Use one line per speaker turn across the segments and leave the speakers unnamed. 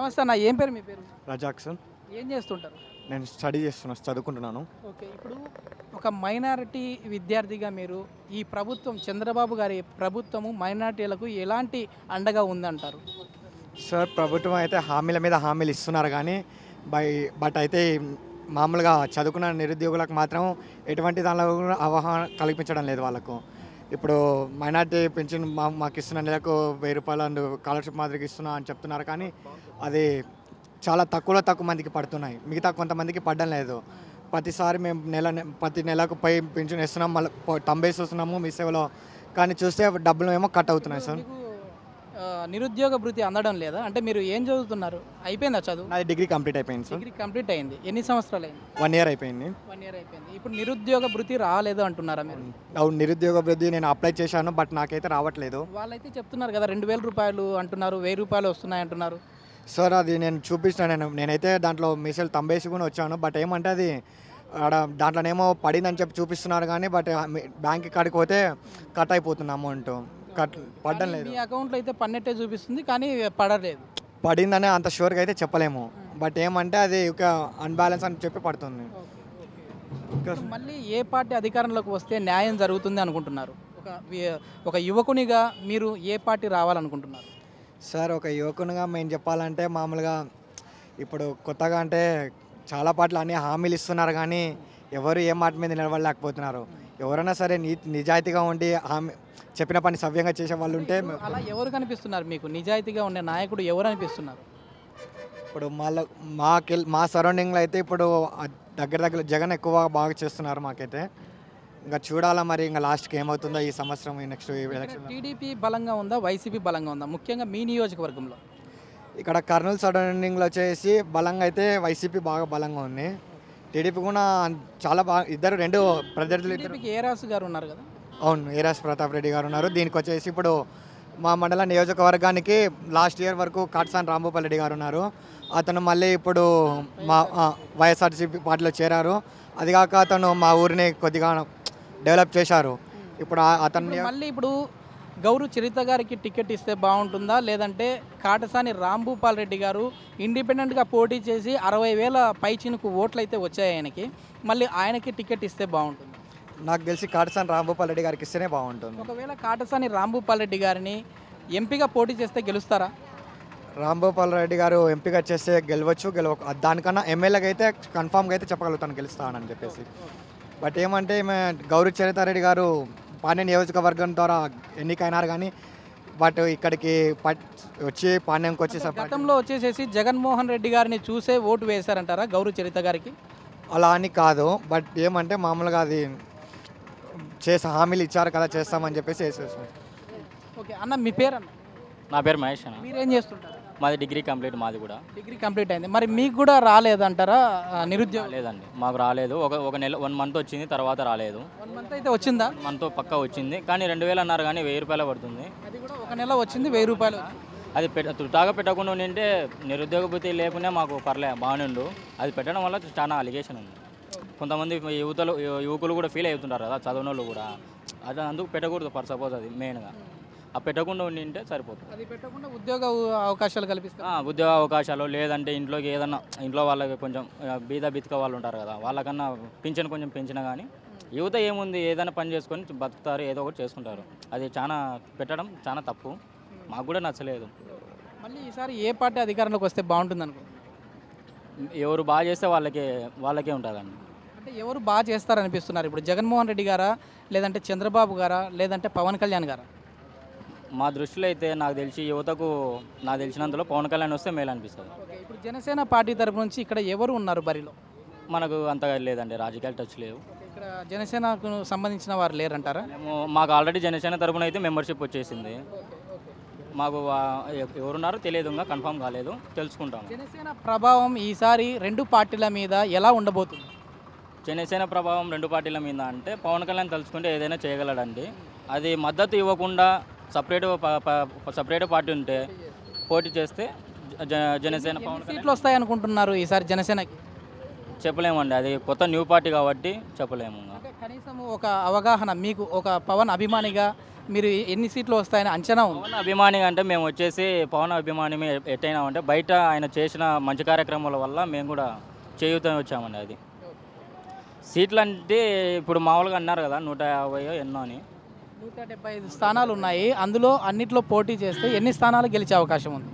నమస్తే అన్న ఏం పేరు మీ పేరు
రజాక్ సార్
ఏం చేస్తుంటారు
నేను స్టడీ చేస్తున్నాను చదువుకుంటున్నాను
ఓకే ఇప్పుడు ఒక మైనారిటీ విద్యార్థిగా మీరు ఈ ప్రభుత్వం చంద్రబాబు గారి ప్రభుత్వము మైనారిటీలకు ఎలాంటి అండగా ఉందంటారు
సార్ ప్రభుత్వం అయితే హామీల మీద హామీలు ఇస్తున్నారు కానీ బై బట్ అయితే మామూలుగా చదువుకున్న నిరుద్యోగులకు మాత్రం ఎటువంటి దానిలో కూడా అవగాహన కల్పించడం లేదు వాళ్ళకు ఇప్పుడు మైనార్టీ పెన్షన్ మా మాకు ఇస్తున్న నెలకు వెయ్యి రూపాయలు అందు స్కాలర్షిప్ మాదిరిగా ఇస్తున్నా అని చెప్తున్నారు కానీ అది చాలా తక్కువలో తక్కువ మందికి పడుతున్నాయి మిగతా కొంతమందికి పడడం లేదు ప్రతిసారి మేము నెల ప్రతి నెలకు పై పెన్షన్ ఇస్తున్నాం మళ్ళీ తంబేసి వస్తున్నాము మీ సేవలో కానీ చూస్తే డబ్బులు ఏమో కట్ అవుతున్నాయి సార్
మీకు ఆ, నిరుద్యోగ భృతి అందడం లేదా అంటే మీరు ఏం చదువుతున్నారు అయిపోయిందా చదువు
నాది డిగ్రీ కంప్లీట్ అయిపోయింది సార్
డిగ్రీ కంప్లీట్ అయింది ఎన్ని సంవత్సరాలు అయింది
వన్ ఇయర్ అయిపోయింది
వన్ ఇయర్ అయిపోయింది ఇప్పుడు నిరుద్యోగ భృతి రాలేదు అంటున్నారా మీరు
అవును నిరుద్యోగ అభివృద్ధి నేను అప్లై చేశాను బట్ నాకైతే రావట్లేదు
వాళ్ళైతే చెప్తున్నారు కదా రెండు వేల రూపాయలు అంటున్నారు వెయ్యి రూపాయలు వస్తున్నాయి అంటున్నారు
సార్ అది నేను చూపిస్తాను నేను నేనైతే దాంట్లో మీసేలు తంబేసి కూడా వచ్చాను బట్ ఏమంటే అది ఆడ దాంట్లోనేమో పడిందని చెప్పి చూపిస్తున్నారు కానీ బట్ బ్యాంక్ కాడికి పోతే కట్ అయిపోతుంది అమౌంట్ కట్ పడడం
కానీ
లేదు
మీ అకౌంట్లో అయితే పన్నెట్టే చూపిస్తుంది కానీ పడలేదు
పడిందని అంత షూర్గా అయితే చెప్పలేము బట్ ఏమంటే అది ఒక అన్బ్యాలెన్స్ అని చెప్పి పడుతుంది ఇంకా
ఇప్పుడు మళ్ళీ ఏ పార్టీ అధికారంలోకి వస్తే న్యాయం జరుగుతుంది అనుకుంటున్నారు ఒక వి- ఒక యువకునిగా మీరు ఏ పార్టీ రావాలనుకుంటున్నారు
సార్ ఒక యువకునిగా మేము చెప్పాలంటే మామూలుగా ఇప్పుడు కొత్తగా అంటే చాలా పాటలు అన్ని హామీలు ఇస్తున్నారు కానీ ఎవరు ఏ మాట మీద నిలబడలేకపోతున్నారు ఎవరైనా సరే నీ నిజాయితీగా ఉండి హామీ చెప్పిన పని సవ్యంగా చేసే వాళ్ళు ఉంటే మే-
అలా ఎవరు కనిపిస్తున్నారు మీకు నిజాయితీగా ఉండే నాయకుడు ఎవరు అనిపిస్తున్నారు
ఇప్పుడు మా మాకి మా సరౌండింగ్లో అయితే ఇప్పుడు ఆ దగ్గర దగ్గర జగన్ ఎక్కువ బాగా చేస్తున్నారు మాకైతే ఇంకా చూడాలా మరి ఇంకా లాస్ట్కి ఏమవుతుందో ఈ సంవత్సరం ఈ నెక్స్ట్ ఎలక్షన్
టీడీపీ బలంగా ఉందా వైసీపీ బలంగా ఉందా ముఖ్యంగా మీ నియోజకవర్గంలో
ఇక్కడ కర్నూలు సరౌండింగ్లో వచ్చేసి బలంగా అయితే వైసీపీ బాగా బలంగా ఉంది టీడీపీ కూడా చాలా బాగా ఇద్దరు రెండు ప్రత్యర్థులు ఇద్దరు
టీడీపీకి ఏ రాసు గారు ఉన్నారు కదా
అవును ఏరాస్ ప్రతాప్ రెడ్డి గారు ఉన్నారు దీనికి వచ్చేసి ఇప్పుడు మా మండల నియోజకవర్గానికి లాస్ట్ ఇయర్ వరకు కాట్సాన్ రాంభూపాల్ రెడ్డి గారు ఉన్నారు అతను మళ్ళీ ఇప్పుడు మా ఆ, వైఎస్ఆర్సీపీ పార్టీలో చేరారు అది కాక అతను మా ఊరిని కొద్దిగా డెవలప్ చేశారు ఇప్పుడు ఆ- అతన్ని
ఇప్పుడు మళ్ళీ ఇప్పుడు గౌరు చరిత గారికి టికెట్ ఇస్తే బాగుంటుందా లేదంటే కాటసాని రాంభూపాల్ రెడ్డి గారు ఇండిపెండెంట్గా పోటీ చేసి అరవై వేల పైచినుకు ఓట్లు అయితే వచ్చాయి ఆయనకి మళ్ళీ ఆయనకి టికెట్ ఇస్తే బాగుంటుంది
నాకు తెలిసి కాటసాన్ రాంభూపాల్ రెడ్డి గారికి ఇస్తేనే బాగుంటుంది
ఒకవేళ కాటసాని రాంభూపాల్ రెడ్డి గారిని ఎంపీగా పోటీ చేస్తే గెలుస్తారా
రాంభూపాల్ రెడ్డి గారు ఎంపీగా చేస్తే గెలవచ్చు గెలవ దానికన్నా ఎమ్మెల్యేగా అయితే కన్ఫామ్గా అయితే చెప్పగలుగుతాను గెలుస్తానని చెప్పేసి బట్ ఏమంటే ఈమె గౌరీ చరితారెడ్డి గారు పాండ్య నియోజకవర్గం ద్వారా ఎన్నికైనారు కానీ బట్ ఇక్కడికి పట్ వచ్చి పాండ్యంకి వచ్చి సప-
గతంలో వచ్చేసేసి జగన్మోహన్ రెడ్డి గారిని చూసే ఓటు వేశారంటారా గౌరు చరిత గారికి
అలా అని కాదు బట్ ఏమంటే మామూలుగా అది చేసి హామీలు ఇచ్చారు కదా చేస్తామని చెప్పేసి వేసేసాం
ఓకే అన్న మీ పేరు అన్న
నా పేరు మహేష్ అన్న
మీరేం చేస్తుంటారు
మాది డిగ్రీ కంప్లీట్ మాది కూడా
డిగ్రీ కంప్లీట్ అయింది మరి మీకు కూడా రాలేదంటారా ఆ, నిరుద్యోగం
లేదండి మాకు రాలేదు ఒక ఒక నెల వన్ మంత్ వచ్చింది తర్వాత రాలేదు
వన్ మంత్ అయితే వచ్చిందా
మంత్ పక్కా వచ్చింది కానీ రెండు వేలు అన్నారు కానీ వెయ్యి రూపాయలు పడుతుంది
అది కూడా ఒక నెల వచ్చింది వెయ్యి రూపాయలు వచ్చింది.
అది పెట్ట తుటాగా పెట్టకుండా ఉండింటే నిరుద్యోగ భృతి లేకునే మాకు పర్లే బాగుండు అది పెట్టడం వల్ల చాలా అలిగేషన్ ఉంది కొంతమంది యువతలు యువకులు కూడా ఫీల్ అవుతుంటారు కదా చదివిన వాళ్ళు కూడా అది అందుకు పెట్టకూడదు ఫర్ సపోజ్ అది మెయిన్గా ఆ పెట్టకుండా ఉండింటే సరిపోతుంది
అది పెట్టకుండా ఉద్యోగ అవకాశాలు కల్పిస్తారు
ఆ, ఉద్యోగ అవకాశాలు లేదంటే ఇంట్లోకి ఏదన్నా ఇంట్లో వాళ్ళకి కొంచెం ఆ, బీద బితిక వాళ్ళు ఉంటారు కదా వాళ్ళకన్నా పింఛన్ కొంచెం పెంచినా కానీ యువత ఏముంది ఏదైనా పని చేసుకొని బతుకుతారు ఏదో ఒకటి చేసుకుంటారు అది చాలా పెట్టడం చాలా తప్పు మాకు కూడా నచ్చలేదు
మళ్ళీ ఈసారి ఏ పార్టీ అధికారంలోకి వస్తే బాగుంటుంది అనుకుంటున్నారు
ఎవరు బాగా చేస్తే వాళ్ళకే వాళ్ళకే ఉంటుందండి
అంటే ఎవరు బాగా చేస్తారనిపిస్తున్నారు ఇప్పుడు జగన్మోహన్ రెడ్డి గారా లేదంటే చంద్రబాబు గారా లేదంటే పవన్ కళ్యాణ్ గారా
మా దృష్టిలో అయితే నాకు తెలిసి యువతకు నాకు తెలిసినంతలో పవన్ కళ్యాణ్ వస్తే మేలు అనిపిస్తుంది
ఓకే ఇప్పుడు జనసేన పార్టీ తరపు నుంచి ఇక్కడ ఎవరు ఉన్నారు బరిలో
మనకు అంతగా లేదండి రాజకీయాలు టచ్ లేవు
ఇక్కడ జనసేనకు సంబంధించిన వారు లేరంటారా
మేము మాకు ఆల్రెడీ జనసేన తరపున అయితే మెంబర్షిప్ వచ్చేసింది మాకు వా- ఎ- ఎవరున్నారో తెలియదు ఇంకా కన్ఫర్మ్ కాలేదు తెలుసుకుంటాం
జనసేన ప్రభావం ఈసారి రెండు పార్టీల మీద ఎలా ఉండబోతుంది
జనసేన ప్రభావం రెండు పార్టీల మీద అంటే పవన్ కళ్యాణ్ తలుచుకుంటే ఏదైనా చేయగలడండి అది మద్దతు ఇవ్వకుండా సపరేట్ సపరేట్ పార్టీ ఉంటే పోటీ చేస్తే జ- జనసేన పవన్ కళ్యాణ్
సీట్లు వస్తాయి అనుకుంటున్నారు ఈసారి జనసేనకి
చెప్పలేమండి అది కొత్త న్యూ పార్టీ కాబట్టి చెప్పలేము ఇంకా.
అంటే కనీసం ఒక అవగాహన మీకు ఒక పవన్ అభిమానిగా మీరు ఎన్ని సీట్లు వస్తాయని అంచనా ఉంది
పవన్ అభిమాని అంటే మేము వచ్చేసి పవన్ అభిమాని ఎట్టయినా అంటే బయట ఆయన చేసిన మంచి కార్యక్రమాల వల్ల మేము కూడా చేయూతని వచ్చామండి అది సీట్లు అంటే ఇప్పుడు మామూలుగా అన్నారు కదా నూట యాభై ఎన్నో అని
నూట డెబ్బై ఐదు స్థానాలు ఉన్నాయి అందులో అన్నిట్లో పోటీ చేస్తే ఎన్ని స్థానాలు గెలిచే అవకాశం ఉంది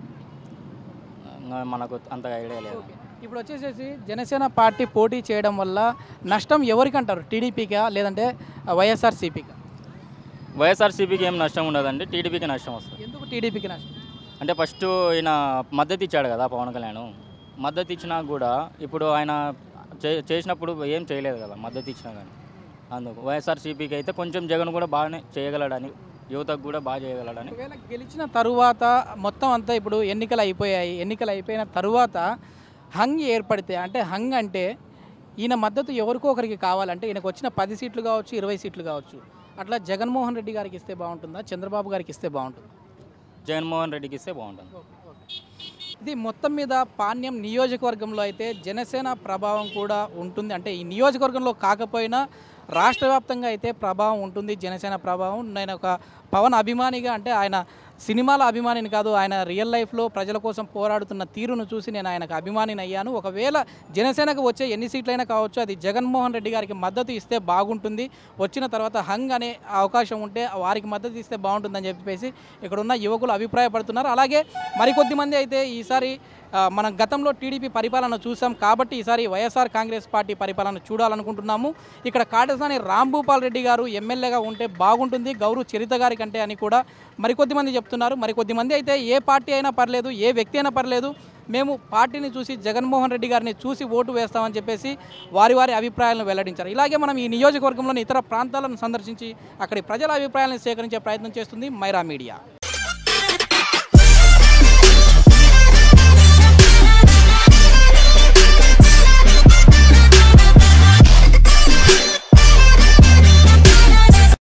ఇంకా మనకు అంతగా ఐడియా లేదు
ఇప్పుడు వచ్చేసేసి జనసేన పార్టీ పోటీ చేయడం వల్ల నష్టం ఎవరికి అంటారు టీడీపీకా లేదంటే వైఎస్ఆర్సీపీకా
వైఎస్ఆర్సీపీకి ఏం నష్టం ఉండదండి టీడీపీకి నష్టం వస్తుంది
ఎందుకు టీడీపీకి నష్టం
అంటే ఫస్ట్ ఈయన మద్దతు ఇచ్చాడు కదా పవన్ కళ్యాణ్ మద్దతు ఇచ్చినా కూడా ఇప్పుడు ఆయన చే- చేసినప్పుడు ఏం చేయలేదు కదా మద్దతు ఇచ్చినా కానీ అందుకు వైఎస్ఆర్సీపీకి అయితే కొంచెం జగన్ కూడా బాగానే చేయగలడని యువతకు కూడా బాగా చేయగలడని
ఒకవేళ గెలిచిన తరువాత మొత్తం అంతా ఇప్పుడు ఎన్నికలు అయిపోయాయి ఎన్నికలు అయిపోయిన తరువాత హంగ్ ఏర్పడితే అంటే హంగ్ అంటే ఈయన మద్దతు ఎవరికో ఒకరికి కావాలంటే ఈయనకు వచ్చిన పది సీట్లు కావచ్చు ఇరవై సీట్లు కావచ్చు అట్లా జగన్మోహన్ రెడ్డి గారికి ఇస్తే బాగుంటుందా చంద్రబాబు గారికి ఇస్తే బాగుంటుందా
జగన్మోహన్ రెడ్డికి ఇస్తే బాగుంటుంది
ఇది మొత్తం మీద పాణ్యం నియోజకవర్గంలో అయితే జనసేన ప్రభావం కూడా ఉంటుంది అంటే ఈ నియోజకవర్గంలో కాకపోయినా రాష్ట్ర వ్యాప్తంగా అయితే ప్రభావం ఉంటుంది జనసేన ప్రభావం నేను ఒక పవన్ అభిమానిగా అంటే ఆయన సినిమాల అభిమానిని కాదు ఆయన రియల్ లైఫ్లో ప్రజల కోసం పోరాడుతున్న తీరును చూసి నేను ఆయనకు అభిమానిని అయ్యాను ఒకవేళ జనసేనకు వచ్చే ఎన్ని సీట్లైనా కావచ్చు అది జగన్మోహన్ రెడ్డి గారికి మద్దతు ఇస్తే బాగుంటుంది వచ్చిన తర్వాత హంగ్ అనే అవకాశం ఉంటే వారికి మద్దతు ఇస్తే బాగుంటుందని చెప్పేసి ఇక్కడ ఉన్న యువకులు అభిప్రాయపడుతున్నారు అలాగే మరికొద్ది మంది అయితే ఈసారి ఆ, మనం గతంలో టీడీపీ పరిపాలన చూసాం కాబట్టి ఈసారి వైఎస్ఆర్ కాంగ్రెస్ పార్టీ పరిపాలన చూడాలనుకుంటున్నాము ఇక్కడ కాటసాని రాంభూపాల్ రెడ్డి గారు ఎమ్మెల్యేగా ఉంటే బాగుంటుంది గౌరవ్ చరిత గారి కంటే అని కూడా మరికొద్ది మంది చెప్తున్నారు మరికొద్ది మంది అయితే ఏ పార్టీ అయినా పర్లేదు ఏ వ్యక్తి అయినా పర్లేదు మేము పార్టీని చూసి జగన్మోహన్ రెడ్డి గారిని చూసి ఓటు వేస్తామని చెప్పేసి వారి వారి అభిప్రాయాలను వెల్లడించారు ఇలాగే మనం ఈ నియోజకవర్గంలోని ఇతర ప్రాంతాలను సందర్శించి అక్కడి ప్రజల అభిప్రాయాలను సేకరించే ప్రయత్నం చేస్తుంది మైరా మీడియా